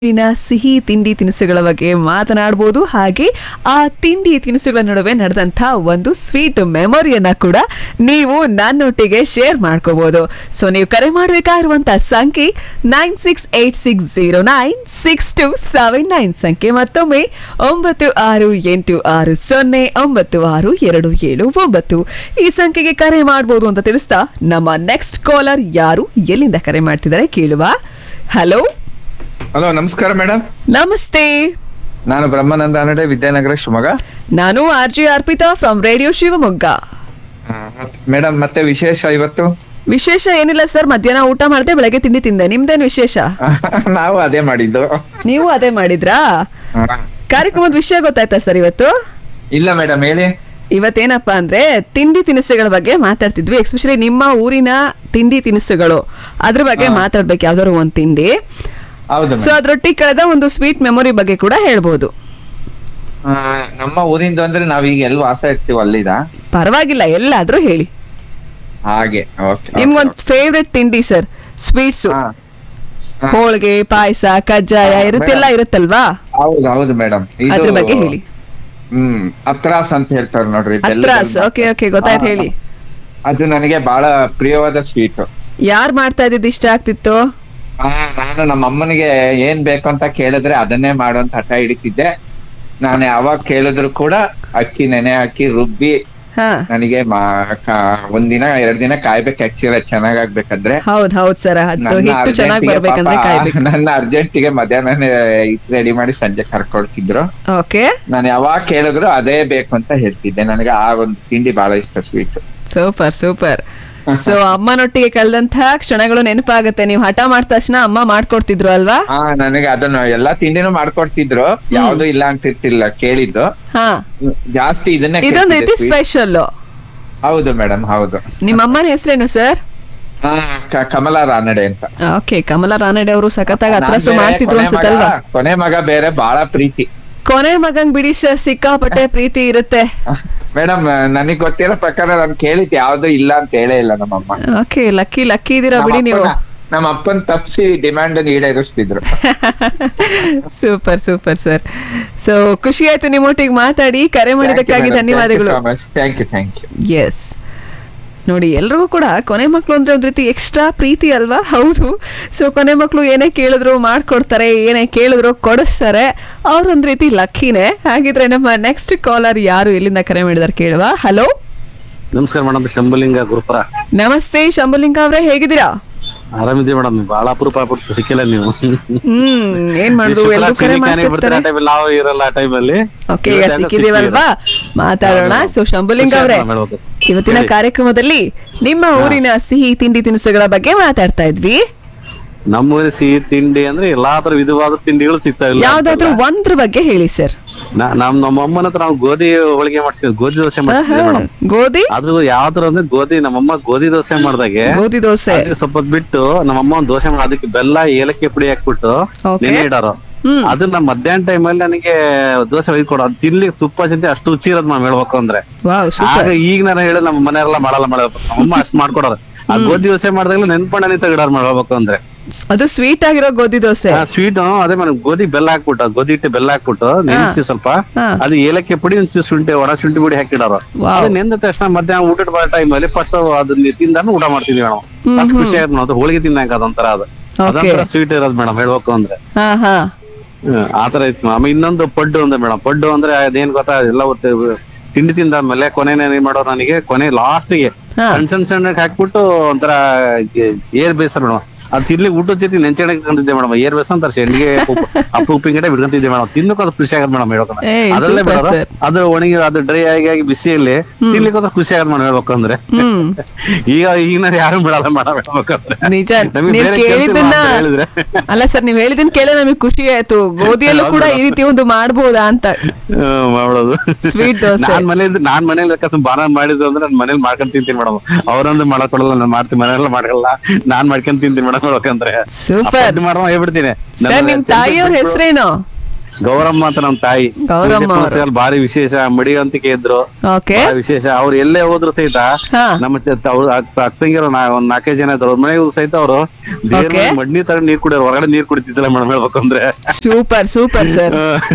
ಿನ ಸಿಹಿ ತಿಂಡಿ ತಿನಿಸುಗಳ ಬಗ್ಗೆ ಮಾತನಾಡಬಹುದು ಹಾಗೆ ಆ ತಿಂಡಿ ತಿನಿಸುಗಳ ನಡುವೆ ನಡೆದಂಥ ಒಂದು ಸ್ವೀಟ್ ಮೆಮೊರಿಯನ್ನ ಕೂಡ ನೀವು ನನ್ನೊಟ್ಟಿಗೆ ಶೇರ್ ಮಾಡ್ಕೋಬಹುದು ಸೊ ನೀವು ಕರೆ ಮಾಡಬೇಕಾಗಿರುವಂತ ಸಂಖ್ಯೆ nine six eight six zero nine six two seven nine ಸಂಖ್ಯೆ ಮತ್ತೊಮ್ಮೆ ಒಂಬತ್ತು ಆರು ಎಂಟು ಆರು ಸೊನ್ನೆ ಒಂಬತ್ತು ಆರು ಎರಡು ಏಳು ಒಂಬತ್ತು ಈ ಸಂಖ್ಯೆಗೆ ಕರೆ ಮಾಡಬಹುದು ಅಂತ ತಿಳಿಸ್ತಾ ನಮ್ಮ ನೆಕ್ಸ್ಟ್ ಕಾಲರ್ ಯಾರು ಎಲ್ಲಿಂದ ಕರೆ ಮಾಡ್ತಿದ್ದಾರೆ ಕೇಳುವ ಹಲೋ ಹಲೋ ನಮಸ್ಕಾರ ಮೇಡಮ್ ನಮಸ್ತೆ ನಾನು ಬ್ರಹ್ಮಾನಂದ ಅನಡೆ ವಿದ್ಯಾನಗರ ಶಿವಮೊಗ್ಗ ನಾನು R G Arpita from radio Shivamogga madam ಮತ್ತೆ ವಿಶೇಷ ಇವತ್ತು ವಿಶೇಷ ಏನಿಲ್ಲ ಸರ್ ಮಧ್ಯಾಹ್ನ ಊಟ ಮಾಡಿದೆ ಬೆಳಗ್ಗೆ ತಿಂಡಿ ತಿಂದೆ ನಿಮ್ದೇನ್ ವಿಶೇಷ ನಾವು ಅದೇ ಮಾಡಿದ್ದು ನೀವು ಅದೇ ಮಾಡಿದ್ರಾ ಹ. ಕಾರ್ಯಕ್ರಮದ ವಿಷಯ ಗೊತ್ತಾಯ್ತಾ ಸರ್ ಇವತ್ತು ಇಲ್ಲ ಮೇಡಮ್ ಹೇಳಿ ಇವತ್ತೇನಪ್ಪಾ ಅಂದ್ರೆ ತಿಂಡಿ ತಿನಿಸುಗಳ ಬಗ್ಗೆ ಮಾತಾಡ್ತಿದ್ವಿ ಎಸ್ಪೆಷಲಿ ನಿಮ್ಮ ಊರಿನ ತಿಂಡಿ ತಿನಿಸುಗಳು ಅದ್ರ ಬಗ್ಗೆ ಮಾತಾಡ್ಬೇಕು ಯಾವ್ದಾದ್ರು ಒಂದ್ ತಿಂಡಿ ಹೌದು ಸೊ ಅದ್ರೊಟ್ಟಿಗೆ ಕಳೆದ ಒಂದು ಸ್ವೀಟ್ ಮೆಮೊರಿ ಬಗ್ಗೆ ಕೂಡ ಹೇಳ್ಬೋದು ಆ, ನಮ್ಮ ಊರಿಂದ ಅಂದ್ರೆ ನಾವೀಗ ಎಲ್ಲಿ ವಾಸ ಇರ್ತೀವಿ ಅಲ್ಲಿದ ಪರವಾಗಿಲ್ಲ ಎಲ್ಲಾದ್ರೂ ಹೇಳಿ ಹಾಗೆ ಓಕೆ ನಿಮ್ಗೊಂದ್ ಫೇವ್ರೆಟ್ ತಿಂಡಿ ಸರ್ ಸ್ವೀಟ್ಸ್ ಹೋಳಿಗೆ ಪಾಯಸ ಕಜ್ಜಾಯ ಇರುತ್ತೆಲ್ಲ ಇರುತ್ತಲ್ವಾ ಹೌದು ಹೌದು ಮೇಡಮ್ ಅದ್ರ ಬಗ್ಗೆ ಹೇಳಿ ಹ್ಮ್ ಅತ್ರಾಸ್ ಅಂತ ಹೇಳ್ತಾರೆ ನೋಡ್ರಿ ಬೆಲ್ಲದ ಅತ್ರಾಸ್ ಓಕೆ ಓಕೆ ಗೊತ್ತಾಯ್ತು ಹೇಳಿ ಅದು ನನಗೆ ಬಹಳ ಪ್ರಿಯವಾದ ಸ್ವೀಟ್ ಯಾರ್ ಮಾಡ್ತಾ ಇದ್ದಿದ್ದು ಇಷ್ಟ ಆಗ್ತಿತ್ತು ನಾನು ನಮ್ಮ ಅಮ್ಮನಿಗೆ ಏನ್ ಬೇಕು ಅಂತ ಕೇಳಿದ್ರೆ ಅದನ್ನೇ ಮಾಡುವಂತ ಹಠ ಹಿಡಿತಿದ್ದೆ ನಾನು ಯಾವಾಗ ಕೇಳಿದ್ರು ಕೂಡ ಅಕ್ಕಿ ನೆನೆ ಹಾಕಿ ರುಬ್ಬಿ ಹಾ ನನಗೆ ಮಾ- ಕಾ- ಒಂದಿನ ಎರಡ್ ದಿನ ಕಾಯ್ಬೇಕು ಆಕ್ಚುಲಿ ಚೆನ್ನಾಗಾಗ್ಬೇಕಂದ್ರೆ ಹೌದ್ ಹೌದ್ ಸರ್ ಅದು ನನ್ನ ಹಿಟ್ಟು ಚೆನ್ನಾಗಿ urgent ಗೆ ಬರ್ಬೇಕಂದ್ರೆ ಪಾಪ ಕಾಯ್ಬೇಕು ನನ್ನ ಅರ್ಜೆಂಟಿಗೆ ಮಧ್ಯಾಹ್ನ ರೆಡಿ ಮಾಡಿ ಸಂಜೆ ಕರ್ಕೊಡ್ತಿದ್ರು ಓಕೆ ನಾನು ಯಾವಾಗ ಕೇಳಿದ್ರು ಅದೇ ಬೇಕು ಅಂತ ಹೇಳ್ತಿದ್ದೆ ನನಗೆ ಆ ಒಂದು ತಿಂಡಿ ಬಹಳ ಇಷ್ಟ ಸ್ವೀಟ್ ಸೂಪರ್ ಸೂಪರ್ ಸೊ ಅಮ್ಮನೊಟ್ಟಿಗೆ ಕಳೆದಂತ ಕ್ಷಣಗಳು ನೆನಪಾಗತ್ತೆ ನೀವು ಹಠ ಮಾಡಿದ ತಕ್ಷಣ ಅಮ್ಮ ಮಾಡ್ಕೊಡ್ತಿದ್ರು ಅಲ್ವಾ ಹಾ ನನಗೆ ಅದನ್ನ ಎಲ್ಲಾ ತಿಂಡಿನೂ ಮಾಡ್ಕೊಡ್ತಿದ್ರು ಯಾವ್ದು ಇಲ್ಲ ಅಂತಿರ್ತಿಲ್ಲ ಕೇಳಿದ್ದು ಹಾ ಜಾಸ್ತಿ ಇದನ್ನೇ ಇದೊಂದ್ ಕೇಳ್ತಿದ್ದೆ ರೀತಿ sweet. ಸ್ಪೆಷಲ್ ಹೌದು ಮೇಡಮ್ ಹೌದು ನಿಮ್ಮ ಅಮ್ಮನ ಹೆಸರೇನು ಸರ್ ಹಾ, ಕ- ಕಮಲಾ ರಾನಡೆ ಅಂತ ಓಕೆ ಕಮಲಾ ರಾನಡೆ ಅವರು ಸಖತ್ತಾಗಿ ನಾನ್ ಹತ್ರಸು ಬೇರೆ ಮಾಡ್ತಿದ್ರು ಕೊನೆ ಅನ್ಸುತ್ತಲ್ವಾ ಮಗ- ಕೊನೆ ಮಗ ಬೇರೆ ಬಹಳ ಪ್ರೀತಿ ಕೊನೆ ಮಗಂಗ್ ಬಿಡಿ ಸರ್ ಸಿಕ್ಕಾಪಟ್ಟೆ ಪ್ರೀತಿ ಇರುತ್ತೆ ಮೇಡಮ್ ನನಗ್ ಗೊತ್ತಿರೋ ಪ್ರಕಾರ ನಾನು ಕೇಳಿದ್ ಯಾವ್ದು ಇಲ್ಲ ಅಂತ ಹೇಳೇ ಇಲ್ಲ ನಮ್ಮಮ್ಮ ಓಕೆ ಲಕ್ಕಿ ಲಕ್ಕಿ ಇದೀರಾ ನಮ್ಮ ಬಿಡಿ ನೀವು ಅಪ್ಪನ- ನಮ್ಮ ಅಪ್ಪನ್ ತಪ್ಸಿ ಡಿಮ್ಯಾಂಡ್ ಈಡೇರಿಸ್ತಿದ್ರು ಸೂಪರ್ ಸೂಪರ್ ಸರ್ ಸೊ ಖುಷಿ ಆಯ್ತು ನಿಮ್ಮೊಟ್ಟಿಗೆ ಮಾತಾಡಿ ಕರೆ ಮಾಡಿದ್ದಕ್ಕಾಗಿ ಧನ್ಯವಾದಗಳು thank you thank you yes ನೋಡಿ ಎಲ್ರಿಗೂ ಕೂಡ ಕೊನೆ ಮಕ್ಕಳು ಅಂದ್ರೆ ಒಂದ್ ರೀತಿ ಎಕ್ಸ್ಟ್ರಾ ಪ್ರೀತಿ ಅಲ್ವಾ ಹೌದು ಸೊ ಕೊನೆ ಮಕ್ಕಳು ಏನೇ ಕೇಳಿದ್ರು ಮಾಡ್ಕೊಡ್ತಾರೆ ಏನೇ ಕೇಳಿದ್ರು ಕೊಡಿಸ್ತಾರೆ ಅವ್ರೊಂದ್ ರೀತಿ ಲಕ್ಕಿನೇ ಹಾಗಿದ್ರೆ ನಮ್ಮ ನೆಕ್ಸ್ಟ್ ಕಾಲರ್ ಯಾರು ಎಲ್ಲಿಂದ ಕರೆ ಮಾಡಿದಾರೆ ಕೇಳುವ ಹಲೋ ನಮಸ್ಕಾರ ಮೇಡಮ್ ಶಂಭುಲಿಂಗ ಗುರುಪುರ ನಮಸ್ತೆ ಶಂಭುಲಿಂಗ ಅವ್ರೆ ಹೇಗಿದ್ದೀರಾ ಆರಾಮಿದ್ದೀವಿ ಮೇಡಮ್ ಬಹಳ ಅಪರೂಪ ಆಗ್ಬಿಟ್ಟು ಸಿಕ್ಕಿಲ್ಲ ನೀವು ಹ್ಮ್ ಏನ್ ಮಾಡುದು ಎಲ್ಲರೂ ಕರೆ ಮಾಡ್ತಿರ್ತಾರೆ ಟೈಮಲ್ಲಿ ನಾವು ಇರಲ್ಲ ಆ ಟೈಮಲ್ಲಿ ಓಕೆ ಈಗ ಸಿಕ್ಕಿದೀವಲ್ವಾ ಮಾತಾಡೋಣ ಸೊ ಶಂಭುಲಿಂಗ ಅವರೇ ಇವತ್ತಿನ ಕಾರ್ಯಕ್ರಮದಲ್ಲಿ ನಿಮ್ಮ ಊರಿನ ಸಿಹಿ ತಿಂಡಿ ತಿನಿಸುಗಳ ಬಗ್ಗೆ ಮಾತಾಡ್ತಾ ಇದ್ವಿ ನಮ್ಮ ಊರಿ ಸಿಹಿ ತಿಂಡಿ ಅಂದ್ರೆ ಎಲ್ಲಾ ತರ ವಿಧವಾದ ತಿಂಡಿಗಳು ಸಿಗ್ತಾ ಇಲ್ಲ ಯಾವ್ದಾದ್ರು ಒಂದ್ರ ಬಗ್ಗೆ ಹೇಳಿ ಸರ್ ನಾ- ನಮ್ ನಮ್ಮ ಅಮ್ಮನ ಹತ್ರ ನಾವು ಗೋಧಿ ಹೋಳಿಗೆ ಮಾಡ್ಸಿದ್ವಿ ಗೋಧಿ ದೋಸೆ ಮಾಡ್ಸಿದ್ವಿ ಮೇಡಮ್ ಗೋಧಿ ಅದು ಯಾವ ತರ ಅಂದ್ರೆ ಗೋಧಿ ನಮ್ಮಮ್ಮ ಗೋಧಿ ದೋಸೆ ಮಾಡ್ದಾಗೆ ಗೋಧಿ ದೋಸೆ ಅದಕ್ಕೆ ಸ್ವಲ್ಪ ಹೊತ್ತು ಬಿಟ್ಟು ನಮ್ಮಮ್ಮ ಒಂದ್ ದೋಸೆ ಮಾಡಿ ಅದಕ್ಕೆ ಬೆಲ್ಲ ಏಲಕ್ಕಿ ಪುಡಿ ಹಾಕ್ಬಿಟ್ಟು Okay. ನೆನೆ ಇಡೋರು ಹ್ಮ್ ಅದನ್ನ ಮಧ್ಯಾಹ್ನ ಟೈಮ್ ಅಲ್ಲಿ ನನಗೆ ದೋಸೆ ಒಯ್ದು ಕೊಡೋ ಅದು ತಿನ್ಲಿಕ್ಕೆ ತುಪ್ಪ ಜೊತೆ ಅಷ್ಟು ರುಚಿ ಇರೋದು ನಾವು ಹೇಳ್ಬೇಕು ಅಂದ್ರೆ ವಾವ್ ಆಗ ಸೂಪರ್ ಈಗ ನಾನು ಹೇಳಿ ನಮ್ಮ ಮನೆಯವರೆಲ್ಲ ಮಾಡಲ್ಲ ಮಾಡಲ್ಲ ಅಮ್ಮ ಅಷ್ಟ್ ಮಾಡ್ಕೊಡೋರು ಆ ಗೋಧಿ ದೋಸೆ ಮಾಡಿದಾಗಲೂ ನೆನ್ಪಣ್ಣನೆ ತೆಗಡೋರು ಮಾಡ್ಬೇಕು ಅಂದ್ರೆ ಅದು ಸ್ವೀಟ್ ಆಗಿರೋ ಗೋಧಿ ದೋಸೆ ಸ್ವೀಟ್ ಅದೇ ಮೇಡಮ್ ಗೋಧಿ ಬೆಲ್ಲ ಹಾಕ್ಬಿಟ್ಟು ಗೋಧಿ ಹಿಟ್ಟು ಬೆಲ್ಲ ಹಾಕ್ಬಿಟ್ಟು ನೆನೆಸಿ ಸ್ವಲ್ಪ ಹಾ. ಅದು ಏಲಕ್ಕಿ ಪುಡಿ ಒಂಚೂರು ಶುಂಠಿ ಒಣ ಶುಂಠಿ ಪುಡಿ ಹಾಕಿಡೋರು ವಾವ್. ಅದು ನೆಂದ ತಕ್ಷಣ ಮಧ್ಯಾಹ್ನ ಊಟದ ಬರೋ ಟೈಮ್ ಅಲ್ಲಿ ಫಸ್ಟ್ ಅದನ್ನ ತಿಂದಾನು ಊಟ ಮಾಡ್ತಿದ್ವಿ ನಾವು ಅಷ್ಟು ಖುಷಿ ಆಯ್ತು ನಾವು ಹೋಳಿಗೆ ತಿನ್ನಂಗ ಅದೊಂಥರ ಅದು ಅದೊಂಥರ ಸ್ವೀಟ್ ಇರೋದು ಮೇಡಮ್ ಹೇಳ್ಬೇಕು ಅಂದ್ರೆ ಹಾ ಹಾ ಹ್ಮ್, ಆತರ ಇತ್ತು ಆಮೇಲೆ ಇನ್ನೊಂದು ಪಡ್ಡು ಅಂದ್ರೆ ಮೇಡಮ್ ಪಡ್ಡು ಅಂದ್ರೆ ಅದೇನ್ ಗೊತ್ತಾ ಎಲ್ಲ ಹೊತ್ತು ತಿಂಡಿ ತಿಂದಾದ್ಮೇಲೆ ಕೊನೆನೇ ಏನ್ ಮಾಡೋರು ನನಗೆ ಕೊನೆ ಲಾಸ್ಟ್ ಗೆ ಹಾ. ಸಣ್ಣ ಸಣ್ಣ ಸಣ್ಣ ಹಾಕ್ಬಿಟ್ಟು ಒಂಥರ ಏರ್ ಬೇಸರ್ ಮೇಡಮ್ ಅದು ತಿನ್ಲಿ ಊಟದ ಜೊತೆ ನೆಂಚಣೆ ಕಂಡಿದ್ದೆ ಮೇಡಮ್ ಏರ್ ಬೇಸ ಅಂತಾರೆ ಶೆಂಡಿಗೆ ಅಪ್ಪು ಉಪ್ಪಿನಗಡೆ ಬಿಡ್ಕೊಂತಿದ್ದೆ ಮೇಡಮ್ ತಿನ್ನಕ್ಕೆ ಅದು ಖುಷಿ ಆಗದ್ ಮೇಡಮ್ ಹೇಳ್ಕೊಂಡು ಏಯ್, ಅದರಲ್ಲೇ super, ಬಿಡೋದು sir. ಅದು ಒಣಗಿ ಅದು ಡ್ರೈ ಆಗಿ ಆಗಿ ಬಿಸಿಯಲ್ಲಿ ತಿನ್ಲಿಕ್ಕೆ ಹೋದ್ರೆ ಖುಷಿ ಆಗದ್ ಮೇಡಮ್ ಹೇಳ್ಬೇಕು ಅಂದ್ರೆ ಹ್ಮ್ ಈಗ ಈಗಿನ ಯಾರು ಬಿಡಲ್ಲ ಮೇಡಮ್ ಹೇಳ್ಬೇಕಂದ್ರೆ ನಿಜ ನಮಗೆ ನೀವ್ ಬೇರೆ ಕೆಲ್ಸ ಇಲ್ಲ ಕೇಳಿದ್ದನ್ನ ಅಂತ ಹೇಳಿದ್ರೆ ಅಲ್ಲ ಸರ್ ನೀವ್ ಹೇಳಿದನ್ ಕೇಳಿ ನಮಗೆ ಖುಷಿ ಆಯ್ತು ಗೋಧಿಯಲ್ಲೂ ಕೂಡ ಈ ರೀತಿ ಒಂದು ಮಾಡ್ಬೋದಾ ಅಂತ ಹ್ಮ್, ಮಾಡೋದು Sweet ದೋಸೆ. ನಾನ್ ಮನೇಲಿ ನಾನ್ ಮನೇಲಿ ಅಕಸ್ಮಾತ್ ಬಾನ ಮಾಡಿದ್ದು ಅಂದ್ರೆ ನನ್ ಮನೇಲಿ ಮಾಡ್ಕೊಂಡ್ ತಿಂತೀನಿ ಮೇಡಮ್ ಅವ್ರಂದ್ರೆ ಮಾಡಕ್ ಕೊಡಲ್ಲ ನಾನ್ ಮಾಡ್ತೀನಿ ಮನೆಯಲ್ಲ ಮಾಡಲ್ಲ ನಾನ್ ಮಾಡ್ಕೊಂಡ್ ತಿಂತೀನಿ ಮೇಡಮ್ ಹೇಳ್ಬೇಕಂದ್ರೆ ಸೂಪರ್ ಮಾಡೋ ಹೇಳ್ಬಿಡ್ತೀನಿ ಸರ್ ನಿಮ್ ತಾಯಿಯವ್ರ ಹೆಸರೇನು ಗೌರಮ್ಮ ಅಂತ ನಮ್ ತಾಯಿ ಗೌರಮ್ಮ ಪೂಜೆ ಪುನಸ್ಕಾರ ಭಾರಿ ವಿಶೇಷ ಮಡಿವಂತಿಕೆ ಇದ್ರು ಓಕೆ ಬಹಳ ವಿಶೇಷ ಅವ್ರು ಎಲ್ಲೇ ಹೋದ್ರು ಸಹಿತ ಹಾ ನಮ್ಮ ಚ- ಅವ್ರ ಅಕ್ಕ ತಂಗಿರು ಒಂದ್ ನಾಲ್ಕೈದು ಜನ ಇದ್ರು ಅವ್ರ ಮನೆಗೆ ಹೋದ್ರು ಸಹಿತ ಅವರು Okay. ಮಡ್ನಿ ತರ ನೀರ್ ಕುಡಿಯೋರು ಹೊರಗಡೆ ನೀರ್ ಕುಡಿತಿದ್ದಿಲ್ಲ ಮೇಡಮ್ ಹೇಳ್ಬೇಕು ಅಂದ್ರೆ ಸೂಪರ್ ಸೂಪರ್ ಸರ್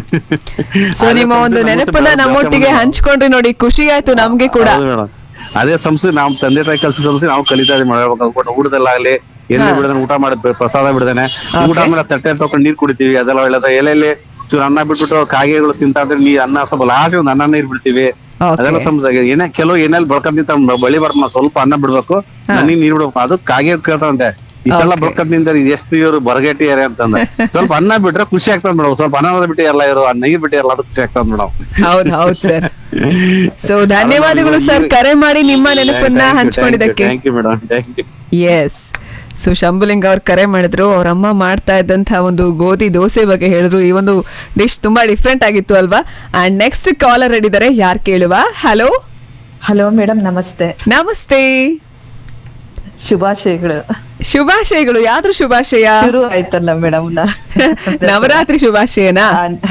ಸೊ ನಿಮ್ಮ ಒಂದು ನೆನಪನ್ನ ನಮ್ಮೊಟ್ಟಿಗೆ ಹಂಚ್ಕೊಂಡ್ರಿ ನೋಡಿ ಖುಷಿ ಆಯ್ತು ನಮ್ಗೆ ಕೂಡ ಹೌದು ಮೇಡಮ್ ಅದೇ ಸಂಸ್ಥೆ ನಾವು ತಂದೆ ತಾಯಿ ಕೆಲಸ ಸಂಸ್ಥೆ ನಾವು ಕಲಿತಾ ಇದೀವಿ ಮಾಡ್ಬೇಕು ಊಟದಲ್ಲಾಗ್ಲಿ ಎಲ್ಲಿ ಬಿಡದೇನೆ ಊಟ ಮಾಡಿದ್ ಪ್ರಸಾದ ಬಿಡದೇನೆ ಊಟ ಮೇಲೆ ತಟ್ಟೆ ತಗೊಂಡು ನೀರ್ ಕುಡಿತೀವಿ ಅದೆಲ್ಲ ಒಳ್ಳೇದ ಎಲೆಯಲ್ಲಿ ಚೂರು ಅನ್ನ ಬಿಟ್ಬಿಟ್ಟು ಕಾಗೆಗಳು ತಿಂತಾ ಇದ್ರೆ ನೀ ಅನ್ನ ಸ್ವಲ್ಪ ಲಾಸ್ಟ್ ಒಂದು ಅನ್ನ ನೀರ್ ಬಿಡ್ತೀವಿ Okay. ಅದೆಲ್ಲ ಸಂಸ್ಥೆ ಏನೇ ಕೆಲವು ಏನೆಲ್ಲಿ ಬಳ್ಕೊಂಡ್ ಬಳಿ ಬರ್ಮ ಸ್ವಲ್ಪ ಅನ್ನ ಬಿಡ್ಬೇಕು ನನಗೆ ನೀರ್ ಬಿಡ್ಬೇಕು ಅದು ಕಾಗೆ ಕೇಳ್ತಾವಂತೆ ಇಷ್ಟೆಲ್ಲ Okay. ಬಳ್ಕೊಂಡ್ ನಿಂತಾರೆ ಎಷ್ಟು ಇವರು ಬರಗಟ್ಟಿಯಾರೆ ಅಂತಂದ್ರೆ ಸ್ವಲ್ಪ ಅನ್ನ ಬಿಟ್ರೆ ಖುಷಿ ಆಗ್ತದ ಮೇಡಮ್ ಸ್ವಲ್ಪ ಅನ್ನ ಬಿಟ್ಟಿರಲ್ಲ ಇವರು ನೀರ್ ಬಿಟ್ಟಿರಲ್ಲ ಅದು ಖುಷಿ ಆಗ್ತದ ಮೇಡಮ್ ಹೌದ್ ಹೌದ್ ಸರ್ ಸೊ ಧನ್ಯವಾದಗಳು ಸರ್ ಕರೆ ಮಾಡಿ ನಿಮ್ಮ ನೆನಪನ್ನ ಹಂಚ್ಕೊಂಡಿದ್ದಕ್ಕೆ thank you madam thank you yes so Shambhuling ಅವ್ರು ಕರೆ ಮಾಡಿದ್ರು ಅವ್ರ ಅಮ್ಮ ಮಾಡ್ತಾ ಇದ್ದಂತಹ ಒಂದು ಗೋಧಿ ದೋಸೆ ಬಗ್ಗೆ ಹೇಳಿದ್ರು ಈ ಒಂದು ಡಿಶ್ ತುಂಬಾ ಡಿಫ್ರೆಂಟ್ ಆಗಿತ್ತು ಅಲ್ವಾ ಅಂಡ್ ನೆಕ್ಸ್ಟ್ ಕಾಲರ್ ಇದ್ದಾರೆ ಯಾರು ಕೇಳುವ ಹಲೋ ಹಲೋ ಮೇಡಮ್ ನಮಸ್ತೆ ನಮಸ್ತೆ ಶುಭಾಶಯಗಳು ಶುಭಾಶಯಗಳು ಯಾವ್ದ್ರ ಶುಭಾಶಯ ಶುರು ಆಯ್ತಲ್ಲ ಮೇಡಮ್ ನವರಾತ್ರಿ ಶುಭಾಶಯನಾ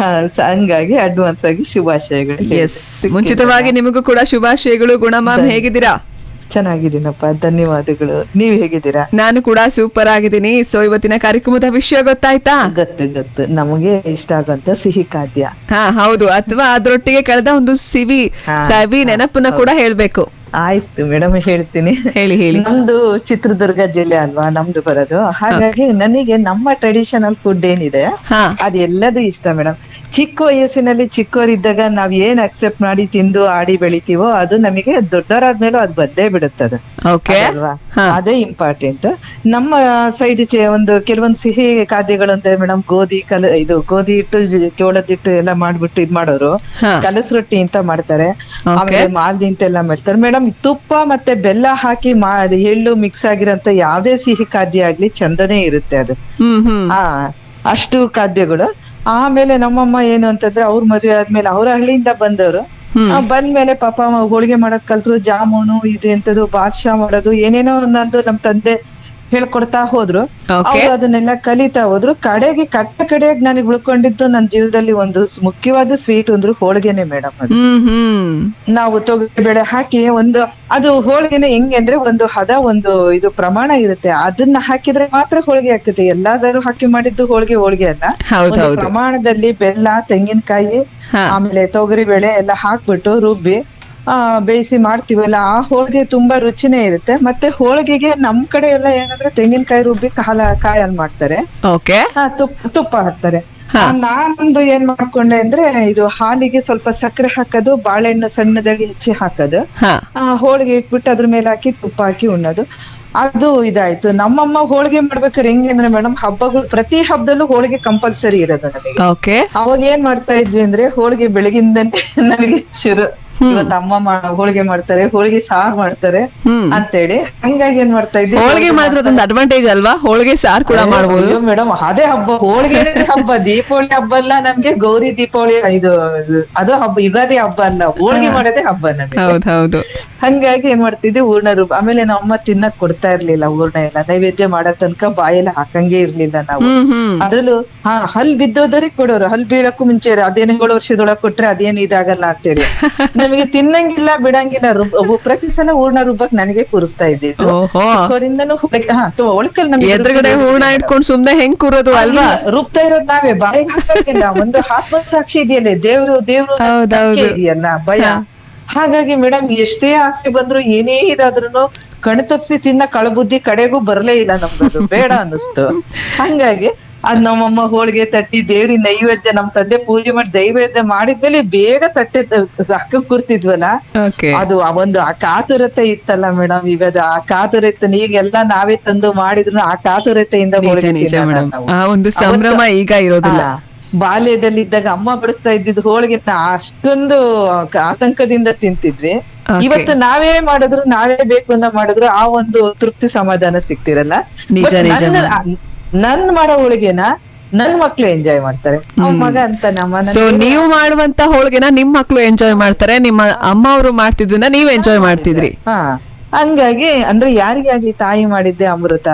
ಹಂಗಾಗಿ ಅಡ್ವಾನ್ಸ್ ಆಗಿ ಶುಭಾಶಯಗಳು ಎಸ್ ಮುಂಚಿತವಾಗಿ ನಿಮಗೂ ಕೂಡ ಶುಭಾಶಯಗಳು ಗುಣಮಾಮ್ ಹೇಗಿದ್ದೀರಾ ಚೆನ್ನಾಗಿದ್ದೀನಪ್ಪ ಧನ್ಯವಾದಗಳು ನೀವ್ ಹೇಗಿದ್ದೀರಾ ನಾನು ಕೂಡ ಸೂಪರ್ ಆಗಿದ್ದೀನಿ ಸೊ ಇವತ್ತಿನ ಕಾರ್ಯಕ್ರಮದ ವಿಷಯ ಗೊತ್ತಾಯ್ತಾ ಗೊತ್ತು ಗೊತ್ತು ನಮಗೆ ಇಷ್ಟ ಆಗುವಂತ ಸಿಹಿ ಖಾದ್ಯ ಹಾ ಹೌದು ಅಥವಾ ಅದ್ರೊಟ್ಟಿಗೆ ಕಳೆದ ಒಂದು ಸಿವಿ ಹಾ, ಸವಿ ನೆನಪನ್ನ ಕೂಡ ಹೇಳ್ಬೇಕು ಆಯ್ತು ಮೇಡಮ್ ಹೇಳ್ತೀನಿ ಹೇಳಿ ಹೇಳಿ ನಮ್ದು ಚಿತ್ರದುರ್ಗ ಜಿಲ್ಲೆ ಅಲ್ವಾ ನಮ್ದು ಬರೋದು ಹಾಗಾಗಿ ನನಗೆ ನಮ್ಮ ಟ್ರೆಡಿಷನಲ್ ಫುಡ್ ಏನಿದೆ ಹಾ ಅದೆಲ್ಲದೂ ಇಷ್ಟ ಮೇಡಮ್ ಚಿಕ್ಕ ವಯಸ್ಸಿನಲ್ಲಿ ಚಿಕ್ಕವರಿದ್ದಾಗ ನಾವ್ ಏನ್ ಅಕ್ಸೆಪ್ಟ್ ಮಾಡಿ ತಿಂದು ಆಡಿ ಬೆಳಿತೀವೋ ಅದು ನಮಗೆ ದೊಡ್ಡವರಾದ್ಮೇಲೂ ಅದು ಬದ್ದೇ ಬಿಡುತ್ತದೆ ಓಕೆ ಅಲ್ವಾ ಹಾ. ಅದೇ ಇಂಪಾರ್ಟೆಂಟ್ ನಮ್ಮ ಸೈಡ್ ಒಂದು ಕೆಲವೊಂದು ಸಿಹಿ ಖಾದ್ಯಗಳು ಅಂತ ಮೇಡಮ್ ಗೋಧಿ ಕಲ ಇದು ಗೋಧಿ ಹಿಟ್ಟು ಜ- ಜೋಳದ ಹಿಟ್ಟು ಎಲ್ಲ ಮಾಡ್ಬಿಟ್ಟು ಇದ್ ಮಾಡೋರು ಹಾ. ಕಲಸ್ ರೊಟ್ಟಿ ಅಂತ ಮಾಡ್ತಾರೆ Okay. ಆಮೇಲೆ ಮಾಲ್ದಿ ಅಂತೆಲ್ಲ ಮಾಡ್ತಾರೆ ಮೇಡಮ್ ತುಪ್ಪ ಮತ್ತೆ ಬೆಲ್ಲ ಹಾಕಿ ಮಾ ಅದು ಎಳ್ಳು ಮಿಕ್ಸ್ ಆಗಿರೋಂತ ಯಾವ್ದೇ ಸಿಹಿ ಖಾದ್ಯ ಆಗ್ಲಿ ಚಂದನೇ ಇರುತ್ತೆ ಅದು ಹ್ಮ್ ಹ್ಮ್ ಆ ಅಷ್ಟು ಖಾದ್ಯಗಳು ಆಮೇಲೆ ನಮ್ಮಮ್ಮ ಏನು ಅಂತಂದ್ರೆ ಅವ್ರ ಮದುವೆ ಆದ್ಮೇಲೆ ಅವ್ರ ಹಳ್ಳಿಯಿಂದ ಬಂದವರು ಹ್ಮ್. ಬಂದ್ಮೇಲೆ ಪಾಪ ಅಮ್ಮ ಹೋಳಿಗೆ ಮಾಡೋದ್ ಕಲ್ತ್ರು ಜಾಮೂನು ಇದು ಎಂತದು ಬಾದ್ಶಾ ಮಾಡೋದು ಏನೇನೋ ಒಂದೊಂದು ನಮ್ ತಂದೆ ಹೇಳ್ಕೊಡ್ತಾ ಹೋದ್ರು Okay. ಅವ್ರು ಅದನ್ನೆಲ್ಲ ಕಲಿತಾ ಹೋದ್ರು ಕಡೆಗೆ ಕಟ್ಟ ಕಡೆಯಾಗಿ ನನಗೆ ಉಳ್ಕೊಂಡಿದ್ದು ನನ್ನ ಜೀವನದಲ್ಲಿ ಒಂದು ಸ್- ಮುಖ್ಯವಾದ ಸ್ವೀಟ್ ಅಂದ್ರೆ ಹೋಳಿಗೆನೆ ಮೇಡಮ್ ಅದು ಹ್ಮ್ ಹ್ಮ್ ನಾವು ತೊಗರಿಬೇಳೆ ಹಾಕಿ ಒಂದು ಅದು ಹೋಳಿಗೆನೆ ಹೆಂಗೆ ಅಂದ್ರೆ ಒಂದು ಹದ ಒಂದು ಇದು ಪ್ರಮಾಣ ಇರುತ್ತೆ ಅದನ್ನ ಹಾಕಿದ್ರೆ ಮಾತ್ರ ಹೋಳಿಗೆ ಆಗ್ತದೆ ಎಲ್ಲಾದರೂ ಹಾಕಿ ಮಾಡಿದ್ದು ಹೋಳಿಗೆ ಹೋಳಿಗೆ ಅಲ್ಲ ಹೌದ್ ಒಂದು ಹೌದು. ಪ್ರಮಾಣದಲ್ಲಿ ಬೆಲ್ಲ ತೆಂಗಿನಕಾಯಿ ಹಾ. ಆಮೇಲೆ ತೊಗರಿಬೇಳೆ ಎಲ್ಲ ಹಾಕ್ಬಿಟ್ಟು ರುಬ್ಬಿ ಆ ಬೇಯಿಸಿ ಮಾಡ್ತೀವಲ್ಲ ಆ ಹೋಳಿಗೆ ತುಂಬಾ ರುಚಿನೇ ಇರುತ್ತೆ ಮತ್ತೆ ಹೋಳಿಗೆಗೆ ನಮ್ ಕಡೆ ಎಲ್ಲ ಏನಂದ್ರೆ ತೆಂಗಿನಕಾಯಿ ರುಬ್ಬಿ ಕಾಲ ಕಾಯಲ್ಲಿ ಮಾಡ್ತಾರೆ ಓಕೆ ಆ, ತುಪ್ಪ ತುಪ್ಪ ಹಾಕ್ತಾರೆ ಹಾ. ಆ, ನಾನೊಂದು ಏನ್ ಮಾಡ್ಕೊಂಡೆ ಅಂದ್ರೆ ಇದು ಹಾಲಿಗೆ ಸ್ವಲ್ಪ ಸಕ್ಕರೆ ಹಾಕೋದು ಬಾಳೆಹಣ್ಣು ಸಣ್ಣದಾಗಿ ಹೆಚ್ಚಿ ಹಾಕೋದು ಹಾ ಆ, ಹೋಳಿಗೆ ಇಟ್ಬಿಟ್ಟು ಅದ್ರ ಮೇಲೆ ಹಾಕಿ ತುಪ್ಪ ಹಾಕಿ ಉಣ್ಣೋದು ಅದು ಇದಾಯ್ತು ನಮ್ಮಮ್ಮ ಹೋಳಿಗೆ ಮಾಡ್ಬೇಕಾದ್ರೆ ಹೆಂಗೆ ಅಂದ್ರೆ ಮೇಡಮ್ ಹಬ್ಬಗಳು ಪ್ರತಿ ಹಬ್ಬದಲ್ಲೂ ಹೋಳಿಗೆ ಕಂಪಲ್ಸರಿ ಇರೋದು ನಮಗೆ ಓಕೆ ಅವಾಗ ಏನ್ ಮಾಡ್ತಾ ಇದ್ವಿ ಅಂದ್ರೆ ಹೋಳಿಗೆ ಬೆಳಗಿಂದನೇ ನಮಗೆ ಶುರು ಇವತ್ತು ಅಮ್ಮ ಮಾ- ಹೋಳಿಗೆ ಮಾಡ್ತಾರೆ ಹೋಳಿಗೆ ಸಾರು ಮಾಡ್ತಾರೆ ಹ್ಮ್. ಅಂತೇಳಿ ಹಂಗಾಗಿ ಏನ್ ಮಾಡ್ತಾ ಇದ್ವಿ ಹೋಳಿಗೆ ಮಾತ್ರ ಅದೊಂದು ಅಡ್ವಾಂಟೇಜ್ ಅಲ್ವಾ ಹೋಳಿಗೆ ಸಾರ್ ಕೂಡ ಮಾಡ್ಬೋದು ಮೇಡಮ್ ಅದೇ ಹಬ್ಬ ಹೋಳಿಗೆ ಹಬ್ಬ ದೀಪಾವಳಿ ಹಬ್ಬ ಅಲ್ಲ ನಮ್ಗೆ ಗೌರಿ ದೀಪಾವಳಿ ಇದು ಇದು- ಅದು ಹಬ್ಬ ಯುಗಾದಿ ಹಬ್ಬ ಅಲ್ಲ ಹೋಳಿಗೆ ಮಾಡೋದೇ ಹಬ್ಬ ನಮಗೆ ಹೌದ್ ಹೌದು ಹಂಗಾಗಿ ಏನ್ ಮಾಡ್ತಿದ್ವಿ ಹೂರ್ಣ ರುಬ್ ಆಮೇಲೆ ನಮ್ಮ ಅಮ್ಮ ತಿನ್ನಕ್ ಕೊಡ್ತಾ ಇರ್ಲಿಲ್ಲ ಹೂರ್ಣ ಎಲ್ಲ ನೈವೇದ್ಯ ಮಾಡೋ ತನಕ ಬಾಯಲ್ಲಿ ಹಾಕಂಗೆ ಇರ್ಲಿಲ್ಲ ನಾವು ಹ್ಮ್ ಹ್ಮ್ ಅದ್ರಲ್ಲೂ ಹಾ ಹಲ್ ಬಿದ್ದೋದರಿಗೆ ಕೊಡೋರು ಹಲ್ ಬೀಳಕ್ಕೂ ಮುಂಚೆ ಅದೇನು ಏಳು ವರ್ಷದೊಳಗ್ ಕೊಟ್ರೆ ಅದೇನ್ ಇದಾಗಲ್ಲ ಅಂತೇಳಿ ನಮಗೆ ತಿನ್ನಂಗಿಲ್ಲ ಬಿಡಂಗಿಲ್ಲ ರುಬ್ ಅವು ಪ್ರತಿ ಸಲ ಹೂರ್ಣ ರುಬ್ಬಕ್ ನನಗೆ ಕೂರಿಸ್ತಾ ಇದ್ದಿದ್ದು ಓಹೋ ಚಿಕ್ಕವರಿಂದನೂ ಹೋಳಿಗೆ- ಹಾ ತೊ- ಒಳಕಲ್ ನಮ್ಗೆ ಎದುರುಗಡೆ ಹೂರ್ಣ ಇಟ್ಕೊಂಡು ಸುಮ್ನೆ ಹೆಂಗ್ ಕೂರೋದು ಅಲ್ವಾ ಇಲ್ಲ, ರುಬ್ತಾ ಇರೋದ್ ನಾವೇ ಬಾಯಿಗೆ ಹಾಕಂಗಿಲ್ಲ ಒಂದು ಆತ್ಮ ಸಾಕ್ಷಿ ಇದೆಯಲ್ಲ ದೇವ್ರು ದೇವ್ರು ಹೌದೌದು. ನಂಬಿಕೆ ಇದೆಯಲ್ಲ ಭಯ ಹಾ. ಹಾಗಾಗಿ ಮೇಡಮ್ ಎಷ್ಟೇ ಆಸೆ ಬಂದ್ರು ಏನೇ ಇದಾದ್ರೂ ಕಣ್ ತಪ್ಸಿ ತಿನ್ನ ಕಳಬುದ್ಧಿ ಕಡೆಗೂ ಬರ್ಲೇ ಇಲ್ಲ ನಮ್ಗದು ಬೇಡ ಅನ್ನಿಸ್ತು ಹಂಗಾಗಿ ಅದ್ ನಮ್ಮಮ್ಮ ಹೋಳಿಗೆ ತಟ್ಟಿ ದೇವ್ರಿ ನೈವೇದ್ಯ ನಮ್ ತಂದೆ ಪೂಜೆ ಮಾಡಿ ನೈವೇದ್ಯ ಮಾಡಿದ್ಮೇಲೆ ಬೇಗ ತಟ್ಟೆ ಅಕ್ಕ ಕೂರ್ತಿದ್ವಲ್ಲ ಓಕೆ ಅದು ಆ ಒಂದು ಆ ಕಾತುರತೆ ಇತ್ತಲ್ಲ ಮೇಡಮ್ ಇವಾಗ ಆ ಕಾತುರತೆ ಈಗೆಲ್ಲ ನಾವೇ ತಂದು ಮಾಡಿದ್ರು ಆ ಕಾತುರತೆಯಿಂದ ನಿಜ ಹೋಳಿಗೆ ನಿಜ ತಿನ್ನಲ್ಲ ಮೇಡಮ್ ನಾವು. ಆ ಒಂದು ಸಂಭ್ರಮ ಅವತ್ತು- ಈಗ ಇರೋದಿಲ್ಲ ಹಾ, ಬಾಲ್ಯದಲ್ಲಿದ್ದಾಗ ಅಮ್ಮ ಬಡಿಸ್ತಾ ಇದ್ದಿದ್ದು ಹೋಳಿಗೆ ಅಷ್ಟೊಂದು ಆತಂಕದಿಂದ ತಿಂತಿದ್ವಿ Okay. ಇವತ್ತು ನಾವೇ ಮಾಡಿದ್ರು ನಾವೇ ಬೇಕು ಅಂತ ಮಾಡಿದ್ರು ಆ ಒಂದು ತೃಪ್ತಿ ಸಮಾಧಾನ ಸಿಗ್ತಿರಲ್ಲ ನಿಜ, But ನಿಜ ನನ್ನ- ನನ್ ಮಾಡೋ ಹೋಳಿಗೆನ ನನ್ ಮಕ್ಳು ಎಂಜಾಯ್ ಮಾಡ್ತಾರೆ ಅವ್ನ್ ಮಗ ಅಂತ ನಮ್ಮ ಸೊ ನೀವು ಮಾಡುವಂತ ಹೋಳಿಗೆನ ನಿಮ್ ಮಕ್ಳು ಎಂಜಾಯ್ ಮಾಡ್ತಾರೆ ನಿಮ್ಮ ಅಮ್ಮ ಅವರು ಮಾಡ್ತಿದ್ದನ್ನ ನೀವ್ ಎಂಜಾಯ್ ಮಾಡ್ತಿದ್ರಿ ಹಾ ಹಂಗಾಗಿ ಅಂದ್ರೆ ಯಾರಿಗಾಗ್ಲಿ ತಾಯಿ ಮಾಡಿದ್ದೆ ಅಮೃತ ಅಲ್ವಾ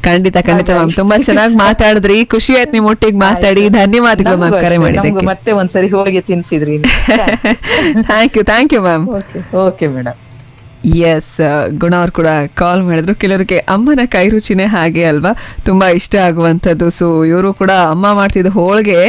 ಖಂಡಿತ ಖಂಡಿತ ಮ್ಯಾಮ್ ತುಂಬಾ ಚೆನ್ನಾಗಿ ಮಾತಾಡಿದ್ರಿ ಖುಷಿ ಆಯ್ತು ನಿಮ್ ಒಟ್ಟಿಗೆ ಮಾತಾಡಿ ಧನ್ಯವಾದಗಳು ಮ್ಯಾಮ್ ನಮ್ಗೂ ಕರೆ ಅಷ್ಟೇ, ನಮ್ಗೂ ಮಾಡಿದ್ದಕ್ಕೆ ಮತ್ತೆ ಒಂದ್ಸರಿ ಹೋಳಿಗೆ ತಿನ್ಸಿದ್ರಿ thank you thank you ma'am okay okay madam yes Guna ಅವ್ರು ಕೂಡ ಕಾಲ್ ಮಾಡಿದ್ರು ಕೆಲವರಿಗೆ ಅಮ್ಮನ ಕೈ ರುಚಿನೇ ಹಾಗೆ ಅಲ್ವಾ ತುಂಬಾ ಇಷ್ಟ ಆಗುವಂಥದ್ದು ಸೊ ಇವರು ಕೂಡ ಅಮ್ಮ ಮಾಡ್ತಿದ್ದ ಹೋಳಿಗೆ